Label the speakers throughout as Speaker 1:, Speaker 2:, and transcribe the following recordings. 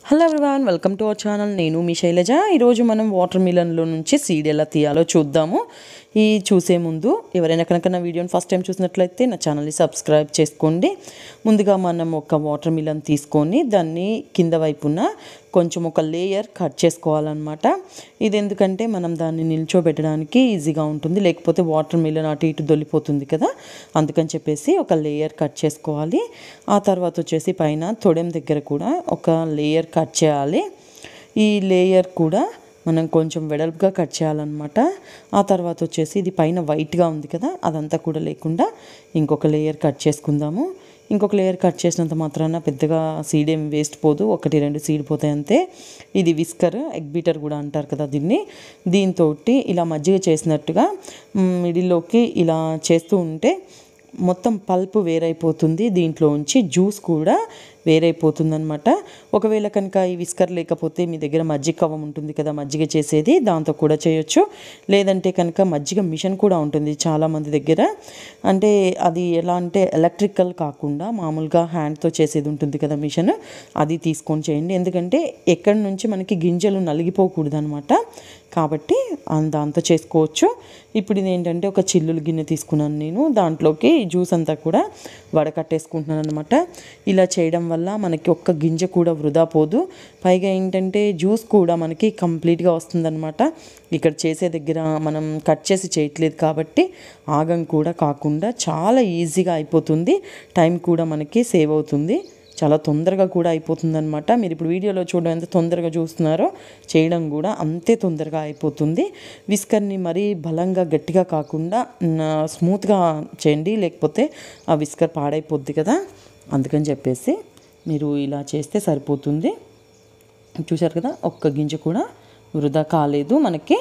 Speaker 1: hello everyone welcome to our channel నేను మీ శైలజ ఈరోజు మనం వాటర్ మిలన్లో నుంచి సీడ్ ఎలా తీయాలో చూద్దాము ఈ చూసే ముందు ఎవరైనా కనుక నా వీడియోని ఫస్ట్ టైం చూసినట్లయితే నా ఛానల్ని సబ్స్క్రైబ్ చేసుకోండి ముందుగా మనం ఒక వాటర్ మిలన్ తీసుకొని దాన్ని కింద వైపున కొంచెం ఒక లేయర్ కట్ చేసుకోవాలన్నమాట ఇది ఎందుకంటే మనం దాన్ని నిల్చోబెట్టడానికి ఈజీగా ఉంటుంది లేకపోతే వాటర్ మిలన్ అటు ఇటు దొల్లిపోతుంది కదా అందుకని చెప్పేసి ఒక లేయర్ కట్ చేసుకోవాలి ఆ తర్వాత వచ్చేసి పైన తొడెం దగ్గర కూడా ఒక లేయర్ కట్ చేయాలి ఈ లేయర్ కూడా మనం కొంచెం వెడల్పుగా కట్ చేయాలన్నమాట ఆ తర్వాత వచ్చేసి ఇది పైన వైట్గా ఉంది కదా అదంతా కూడా లేకుండా ఇంకొక లేయర్ కట్ చేసుకుందాము ఇంకొక లేయర్ కట్ చేసినంత మాత్రాన పెద్దగా సీడ్ ఏం వేస్ట్ పోదు ఒకటి రెండు సీడ్ పోతాయి అంతే ఇది విస్కర్ ఎగ్ బీటర్ కూడా అంటారు కదా దీన్ని దీంతో ఇలా మజ్జిగ చేసినట్టుగా మిడిల్లోకి ఇలా చేస్తూ ఉంటే మొత్తం పల్పు వేరైపోతుంది దీంట్లో ఉంచి జ్యూస్ కూడా వేరైపోతుంది అనమాట ఒకవేళ కనుక ఈ విస్కర్ లేకపోతే మీ దగ్గర మజ్జిగ కవ్వం ఉంటుంది కదా మజ్జిగ చేసేది దాంతో కూడా చేయొచ్చు లేదంటే కనుక మజ్జిగ మిషన్ కూడా ఉంటుంది చాలామంది దగ్గర అంటే అది ఎలా అంటే ఎలక్ట్రికల్ కాకుండా మామూలుగా హ్యాండ్తో చేసేది ఉంటుంది కదా మిషన్ అది తీసుకొని చేయండి ఎందుకంటే ఎక్కడి నుంచి మనకి గింజలు నలిగిపోకూడదు అనమాట కాబట్టి దాంతో చేసుకోవచ్చు ఇప్పుడు ఇది ఏంటంటే ఒక చిల్లులు గిన్నె తీసుకున్నాను నేను దాంట్లోకి జ్యూస్ అంతా కూడా వడకట్టేసుకుంటున్నాను అనమాట ఇలా చేయడం వల్ల మనకి ఒక్క గింజ కూడా వృధా పోదు పైగా ఏంటంటే జ్యూస్ కూడా మనకి కంప్లీట్గా వస్తుందన్నమాట ఇక్కడ చేసే దగ్గర మనం కట్ చేసి చేయట్లేదు కాబట్టి ఆగం కూడా కాకుండా చాలా ఈజీగా అయిపోతుంది టైం కూడా మనకి సేవ్ అవుతుంది చాలా తొందరగా కూడా అయిపోతుంది అనమాట మీరు ఇప్పుడు వీడియోలో చూడడం ఎంత తొందరగా చూస్తున్నారో చేయడం కూడా అంతే తొందరగా అయిపోతుంది విస్కర్ని మరీ బలంగా గట్టిగా కాకుండా స్మూత్గా చేయండి లేకపోతే ఆ విస్కర్ పాడైపోద్ది కదా అందుకని చెప్పేసి మీరు ఇలా చేస్తే సరిపోతుంది చూశారు కదా ఒక్క గింజ కూడా వృధా కాలేదు మనకి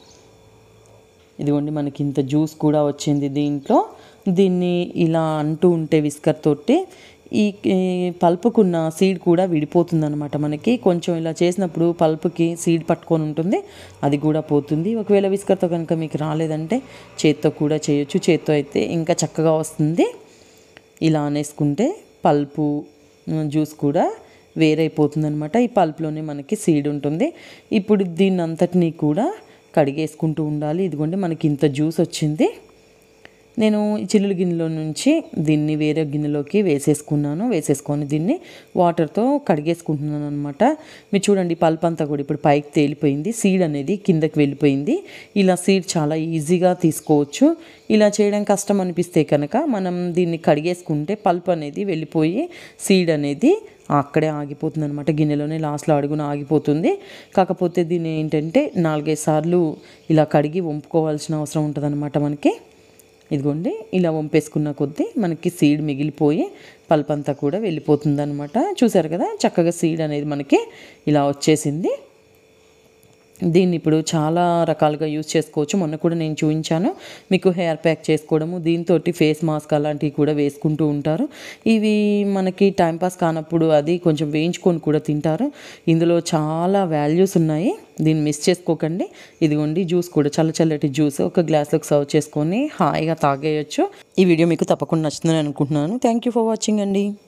Speaker 1: ఇదిగోండి మనకి ఇంత జ్యూస్ కూడా వచ్చింది దీంట్లో దీన్ని ఇలా అంటూ ఉంటే విస్కర్ తోటి ఈ పల్పుకున్న సీడ్ కూడా విడిపోతుంది అనమాట మనకి కొంచెం ఇలా చేసినప్పుడు పల్పుకి సీడ్ పట్టుకొని ఉంటుంది అది కూడా పోతుంది ఒకవేళ విస్కర్తో కనుక మీకు రాలేదంటే చేత్తో కూడా చేయొచ్చు చేత్తో అయితే ఇంకా చక్కగా వస్తుంది ఇలా అనేసుకుంటే పల్పు జ్యూస్ కూడా వేరైపోతుంది అనమాట ఈ పల్ప్లోనే మనకి సీడ్ ఉంటుంది ఇప్పుడు దీన్ని అంతటినీ కూడా కడిగేసుకుంటూ ఉండాలి ఇదిగోండి మనకి ఇంత జ్యూస్ వచ్చింది నేను ఈ చిల్లుల గిన్నెలో నుంచి దీన్ని వేరే గిన్నెలోకి వేసేసుకున్నాను వేసేసుకొని దీన్ని వాటర్తో కడిగేసుకుంటున్నాను అనమాట మీరు చూడండి పల్ప్ అంతా కూడా ఇప్పుడు పైకి తేలిపోయింది సీడ్ అనేది కిందకి వెళ్ళిపోయింది ఇలా సీడ్ చాలా ఈజీగా తీసుకోవచ్చు ఇలా చేయడం కష్టం అనిపిస్తే కనుక మనం దీన్ని కడిగేసుకుంటే పల్ప్ అనేది వెళ్ళిపోయి సీడ్ అనేది అక్కడే ఆగిపోతుంది అనమాట గిన్నెలోనే లాస్ట్లో అడుగున ఆగిపోతుంది కాకపోతే దీన్ని ఏంటంటే నాలుగైదు సార్లు ఇలా కడిగి వంపుకోవాల్సిన అవసరం ఉంటుంది మనకి ఇదిగోండి ఇలా వంపేసుకున్న కొద్దీ మనకి సీడ్ మిగిలిపోయి పల్ప్ అంతా కూడా వెళ్ళిపోతుంది అనమాట చూసారు కదా చక్కగా సీడ్ అనేది మనకి ఇలా వచ్చేసింది దీన్ని ఇప్పుడు చాలా రకాలుగా యూజ్ చేసుకోవచ్చు మొన్న కూడా నేను చూపించాను మీకు హెయిర్ ప్యాక్ చేసుకోవడము దీంతో ఫేస్ మాస్క్ అలాంటివి కూడా వేసుకుంటూ ఉంటారు ఇవి మనకి టైంపాస్ కానప్పుడు అది కొంచెం వేయించుకొని కూడా తింటారు ఇందులో చాలా వాల్యూస్ ఉన్నాయి దీన్ని మిస్ చేసుకోకండి ఇదిగోండి జ్యూస్ కూడా చల్ల చల్లటి జ్యూస్ ఒక గ్లాస్లోకి సర్వ్ చేసుకొని హాయిగా తాగేయచ్చు ఈ వీడియో మీకు తప్పకుండా నచ్చుతుందని అనుకుంటున్నాను థ్యాంక్ యూ ఫర్ వాచింగ్ అండి